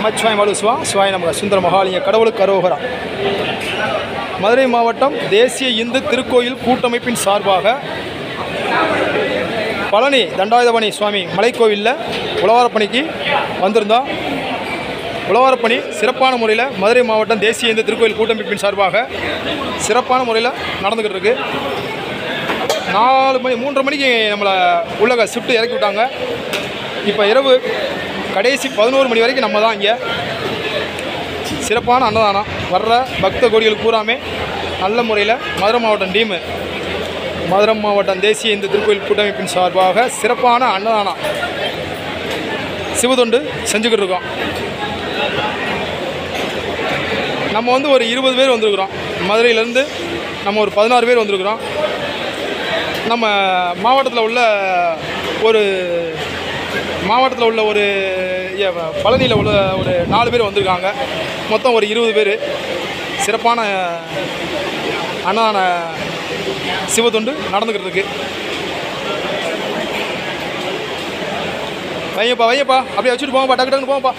நமச்சிவாய் மலு சிவா சிவாய் நமக சுந்தர மகாலிங்க கடவுளுக்கு அரோகரா மதுரை மாவட்டம் தேசிய இந்து திருக்கோயில் கூட்டமைப்பின் சார்பாக பழனி தண்டாயுதபணி சுவாமி மலைக்கோவிலில் உழவாரப்பணிக்கு வந்திருந்தோம் உழவாரப்பணி சிறப்பான முறையில் மதுரை மாவட்டம் தேசிய இந்து திருக்கோயில் கூட்டமைப்பின் சார்பாக சிறப்பான முறையில் நடந்துக்கிட்டு இருக்கு நாலு மணி மூன்றரை மணிக்கு நம்மளை உள்ள ஷிஃப்ட் இறக்கி விட்டாங்க இப்போ இரவு கடைசி பதினோரு மணி வரைக்கும் நம்ம தான் இங்கே சிறப்பான அன்னதானம் வர்ற பக்த கோடிகள் பூராமே நல்ல முறையில் மதுரை மாவட்டம் டீமு மதுரை மாவட்டம் தேசிய இந்து திருக்கோயில் கூட்டமைப்பின் சார்பாக சிறப்பான அன்னதானம் சிவதொண்டு செஞ்சுக்கிட்டு இருக்கோம் நம்ம வந்து ஒரு இருபது பேர் வந்திருக்கிறோம் மதுரையிலேருந்து நம்ம ஒரு பதினாறு பேர் வந்திருக்கிறோம் நம்ம மாவட்டத்தில் உள்ள ஒரு மாவட்டத்தில் உள்ள ஒரு ஏ, பழனியில் உள்ள ஒரு நாலு பேர் வந்திருக்காங்க மொத்தம் ஒரு இருபது பேர் சிறப்பான அன்னதான சிவத்தொண்டு நடந்துக்கிட்டு இருக்கு வையப்பா வையப்பா அப்படியே வச்சுட்டு போங்கப்பா டக்கு டக்குன்னு போங்கப்பா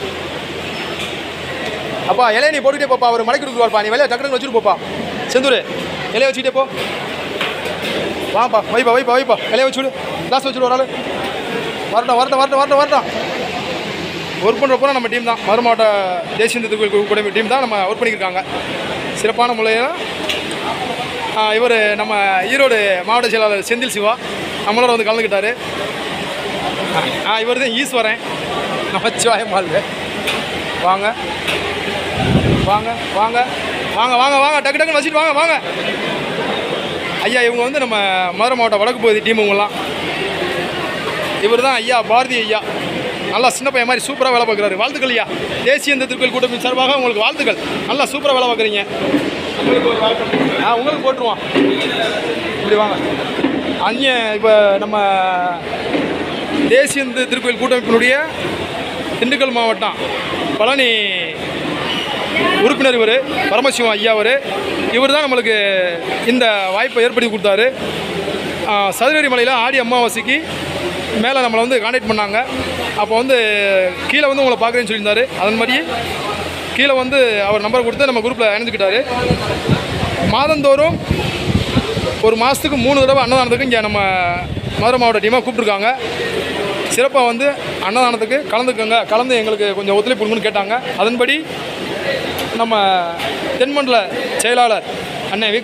அப்பா இலைய நீ போட்டுக்கிட்டே போப்பா அவர் மலைக்கு கொடுக்குவார்ப்பா நீ வெளியே டக்கு டக்குன்னு வச்சுட்டு போப்பா செந்தூர் இலைய வச்சுக்கிட்டே போ வாப்பா வைப்பா வைப்பா வைப்பா இலைய வச்சுடு கிளாஸ் வச்சுடு ஒரு ஆள் வரட்டும் வரட்டும் வரட்டும் வரட்டும் வரட்டும் ஒர்க் பண்ணுற பூரா நம்ம டீம் தான் மதுரை மாவட்ட தேசிய இந்து திருக்கோயில் கூட்டமை டீம் தான் நம்ம ஒர்க் பண்ணியிருக்காங்க சிறப்பான முறையில் இவர் நம்ம ஈரோடு மாவட்ட செயலாளர் செந்தில் சிவா நம்மளோட வந்து கலந்துக்கிட்டாரு ஆ இவர் தான் ஈஸ்வரன் நமச்சிவாய மால்வே வாங்க வாங்க வாங்க வாங்க வாங்க வாங்க டக்கு டக்குன்னு வச்சுட்டு வாங்க வாங்க ஐயா இவங்க வந்து நம்ம மதுரை மாவட்ட வடக்கு பகுதி டீம் இவங்கெல்லாம் இவர் தான் ஐயா பாரதி ஐயா நல்லா சின்ன பையன் மாதிரி சூப்பராக வேலை பார்க்குறாரு வாழ்த்துக்கள் ஐயா தேசிய இந்த திருக்கோயில் கூட்டமைப்பின் சார்பாக உங்களுக்கு வாழ்த்துக்கள் நல்லா சூப்பராக வேலை பார்க்குறீங்க ஆ உங்களுக்கு போட்டுருவோம் இப்படி வாங்க அந்நிய இப்போ நம்ம தேசிய இந்து திருக்கோயில் கூட்டமைப்பினுடைய திண்டுக்கல் மாவட்டம் பழனி உறுப்பினர் இவர் பரமசிவம் ஐயா அவர் இவர் தான் நம்மளுக்கு இந்த வாய்ப்பை ஏற்படுத்தி கொடுத்தாரு சதுரடி மலையில் ஆடி அமாவாசைக்கு மேலே நம்மளை வந்து காண்டாக்ட் பண்ணாங்க அப்போ வந்து கீழே வந்து உங்களை பார்க்குறேன்னு சொல்லியிருந்தாரு அதன் மாதிரி கீழே வந்து அவர் நம்பர் கொடுத்து நம்ம குரூப்பில் இணைஞ்சுக்கிட்டாரு மாதந்தோறும் ஒரு மாதத்துக்கு மூணு தடவை அன்னதானத்துக்கு இங்கே நம்ம மதுரை மாவட்ட டீமாக கூப்பிட்ருக்காங்க சிறப்பாக வந்து அன்னதானத்துக்கு கலந்துக்கோங்க கலந்து எங்களுக்கு கொஞ்சம் ஒத்துழைப்பு கொடுங்கன்னு கேட்டாங்க அதன்படி நம்ம தென்மண்டல செயலாளர் அண்ணன் வி